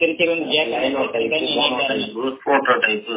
திருச்சியிலிருந்து ஜே linotype photo type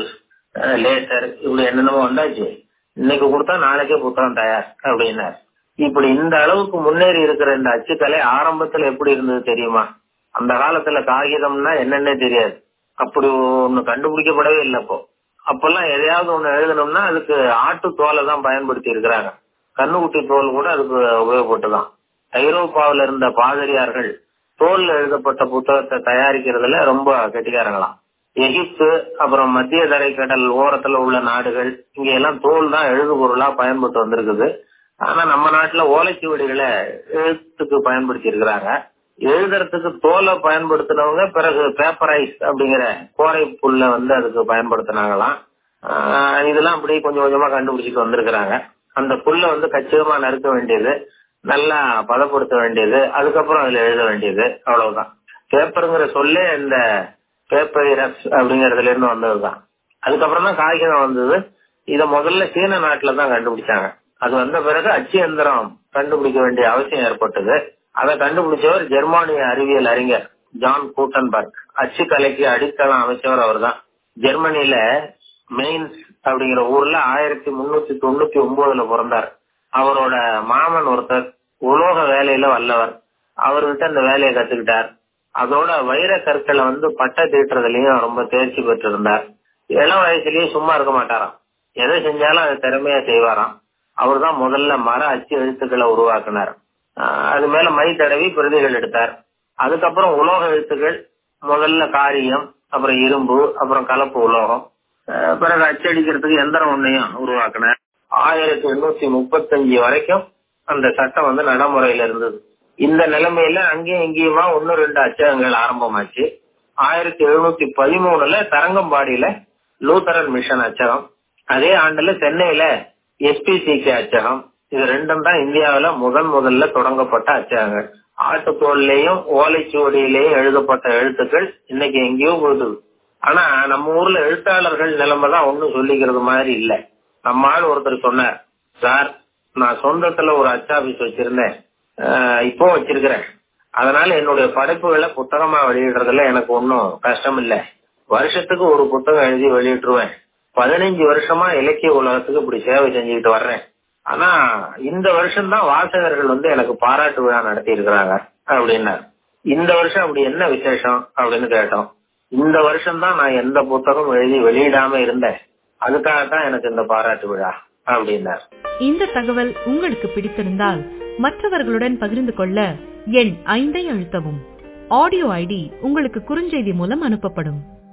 laser இப்படி என்னென்னமோ வந்தாச்சு இன்னைக்கு கொடுத்தா நாளைக்கே புத்தகம் தயார் அப்படின்னார் இப்படி இந்த அளவுக்கு முன்னேறி இருக்கிற இந்த அச்சுக்கலை ஆரம்பத்துல எப்படி இருந்தது தெரியுமா அந்த காலத்துல காகிதம்னா என்னன்னே தெரியாது அப்படி ஒண்ணு கண்டுபிடிக்கப்படவே இல்லை அப்போ அப்பெல்லாம் எதையாவது ஒண்ணு எழுதணும்னா அதுக்கு ஆட்டு தோலை தான் பயன்படுத்தி இருக்கிறாங்க கண்ணுக்குட்டி தோல் கூட அதுக்கு உபயோகப்பட்டுதான் ஐரோப்பாவில இருந்த பாதிரியார்கள் தோல்ல எழுதப்பட்ட புத்தகத்தை தயாரிக்கிறதுல ரொம்ப கெட்டிக்காரங்களாம் எகிப்து அப்புறம் மத்திய தரைக்கடல் ஓரத்துல உள்ள நாடுகள் இங்க எல்லாம் தோல் தான் எழுது பொருளா பயன்பட்டு வந்திருக்குது ஆனா நம்ம நாட்டுல ஓலைச்சுவடிகளை எழுத்துக்கு பயன்படுத்தி இருக்கிறாங்க எழுதுறதுக்கு தோலை பயன்படுத்தினவங்க பிறகு பேப்பரைஸ் அப்படிங்கிற கோரை புல்ல வந்து அதுக்கு பயன்படுத்தினாங்களாம் ஆஹ் இதெல்லாம் அப்படி கொஞ்சம் கொஞ்சமா கண்டுபிடிச்சிட்டு வந்திருக்கிறாங்க அந்த புல்லை வந்து கச்சிதமா நறுக்க வேண்டியது நல்லா பதப்படுத்த வேண்டியது அதுக்கப்புறம் அதுல எழுத வேண்டியது அவ்வளவுதான் பேப்பருங்கிற சொல்லே இந்த பேப்பரஸ் அப்படிங்கறதுல இருந்து வந்ததுதான் அதுக்கப்புறம் தான் காகிதம் வந்தது இத முதல்ல சீன நாட்டுல தான் கண்டுபிடிச்சாங்க அது வந்த பிறகு அச்சு எந்திரம் கண்டுபிடிக்க வேண்டிய அவசியம் ஏற்பட்டது அதை கண்டுபிடிச்சவர் ஜெர்மானிய அறிவியல் அறிஞர் ஜான் கூட்டன்பர்க் அச்சு கலைக்கு அடித்தளம் அமைச்சவர் அவர் தான் ஜெர்மனில மெயின்ஸ் அப்படிங்கிற ஊர்ல ஆயிரத்தி முன்னூத்தி தொண்ணூத்தி ஒன்பதுல பிறந்தார் அவரோட மாமன் ஒருத்தர் உலோக வேலையில வல்லவர் அவர்கிட்ட அந்த வேலையை கத்துக்கிட்டார் அதோட வைர கற்களை வந்து பட்டை தீட்டுறதுலயும் ரொம்ப தேர்ச்சி பெற்றிருந்தார் இளம் வயசுலயே சும்மா இருக்க மாட்டாராம் எதை செஞ்சாலும் அதை திறமையா செய்வாராம் அவர் தான் முதல்ல மர அச்சு எழுத்துக்களை உருவாக்குனார் அது மேல மை தடவி பிரதிகள் எடுத்தார் அதுக்கப்புறம் உலோக எழுத்துக்கள் முதல்ல காரியம் அப்புறம் இரும்பு அப்புறம் கலப்பு உலோகம் பிறகு அச்சடிக்கிறதுக்கு எந்திரம் ஒன்னையும் உருவாக்குனார் ஆயிரத்தி எண்ணூத்தி முப்பத்தஞ்சு வரைக்கும் அந்த சட்டம் வந்து நடைமுறையில இருந்தது இந்த நிலைமையில அங்கேயும் இங்கேயுமா ஒன்னு ரெண்டு அச்சகங்கள் ஆரம்பமாச்சு ஆயிரத்தி எழுநூத்தி பதிமூணுல தரங்கம்பாடியில லூத்தரன் மிஷன் அச்சகம் அதே ஆண்டுல சென்னையில எஸ்பிசிகே அச்சகம் இது ரெண்டும் தான் இந்தியாவில முதன் முதல்ல தொடங்கப்பட்ட அச்சகங்கள் ஆட்டுத்தோல்லையும் ஓலைச்சுவடியிலையும் எழுதப்பட்ட எழுத்துக்கள் இன்னைக்கு எங்கேயோ போகுது ஆனா நம்ம ஊர்ல எழுத்தாளர்கள் நிலைமை தான் ஒன்னும் சொல்லிக்கிறது மாதிரி இல்ல நம்ம ஆள் ஒருத்தர் சொன்னார் சார் நான் சொந்தத்துல ஒரு அச்சாபீஸ் வச்சிருந்தேன் இப்போ வச்சிருக்கிறேன் அதனால என்னுடைய படைப்புகளை புத்தகமா வெளியிடுறதுல எனக்கு ஒன்னும் கஷ்டம் இல்ல வருஷத்துக்கு ஒரு புத்தகம் எழுதி வெளியிட்டுருவேன் பதினஞ்சு வருஷமா இலக்கிய உலகத்துக்கு இப்படி சேவை செஞ்சுக்கிட்டு வர்றேன் ஆனா இந்த வருஷம் தான் வாசகர்கள் வந்து எனக்கு பாராட்டு விழா நடத்தி இருக்கிறாங்க அப்படின்னாரு இந்த வருஷம் அப்படி என்ன விசேஷம் அப்படின்னு கேட்டோம் இந்த வருஷம் தான் நான் எந்த புத்தகம் எழுதி வெளியிடாம இருந்தேன் அதுக்காக தான் எனக்கு இந்த பாராட்டு விழா அப்படின்னார் இந்த தகவல் உங்களுக்கு பிடித்திருந்தால் மற்றவர்களுடன் பகிர்ந்து கொள்ள எண் ஐந்தை அழுத்தவும் ஆடியோ ஐடி உங்களுக்கு குறுஞ்செய்தி மூலம் அனுப்பப்படும்